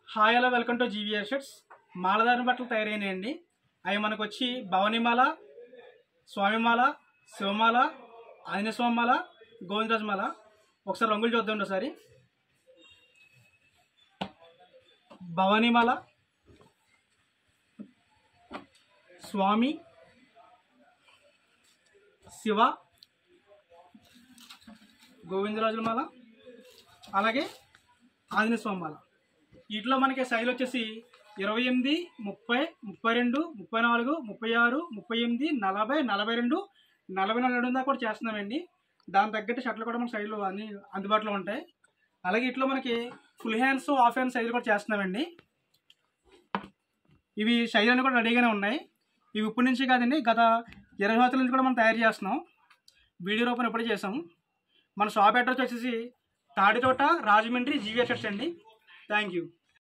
hi hello welcome to GVR shirts మాలధారణ బట్టలు తయారైనాయండి అవి మనకు వచ్చి భవనిమాల స్వామిమాల శివమాల ఆంజనేయ స్వామిమాల గోవిందరాజమాల ఒకసారి రంగులు చూద్దాం ఒకసారి భవానీమాల స్వామి శివ గోవిందరాజులమాల అలాగే ఆంజనేయ స్వామి మాల వీటిలో మనకి సైజులు వచ్చేసి ఇరవై ఎనిమిది ముప్పై ముప్పై రెండు ముప్పై నాలుగు ముప్పై ఆరు ముప్పై ఎనిమిది నలభై నలభై రెండు నలభై నాలుగు దాకా కూడా చేస్తున్నామండి దాని తగ్గట్టు షర్ట్లు కూడా మన సైజులు అన్ని అందుబాటులో ఉంటాయి అలాగే ఇట్లో మనకి ఫుల్ హ్యాండ్స్ హాఫ్ హ్యాండ్స్ సైజులు కూడా చేస్తున్నామండి ఇవి సైజులు అన్నీ కూడా రెడీగానే ఉన్నాయి ఇవి ఇప్పటి నుంచి కాదండి గత ఇరవై సంవత్సరాల నుంచి కూడా మనం తయారు చేస్తున్నాం వీడియో రూపం ఎప్పుడే చేసాము మన షాప్ అడ్రస్ వచ్చేసి తాడితోట రాజమండ్రి జీవీఎస్ అండి థ్యాంక్ యూ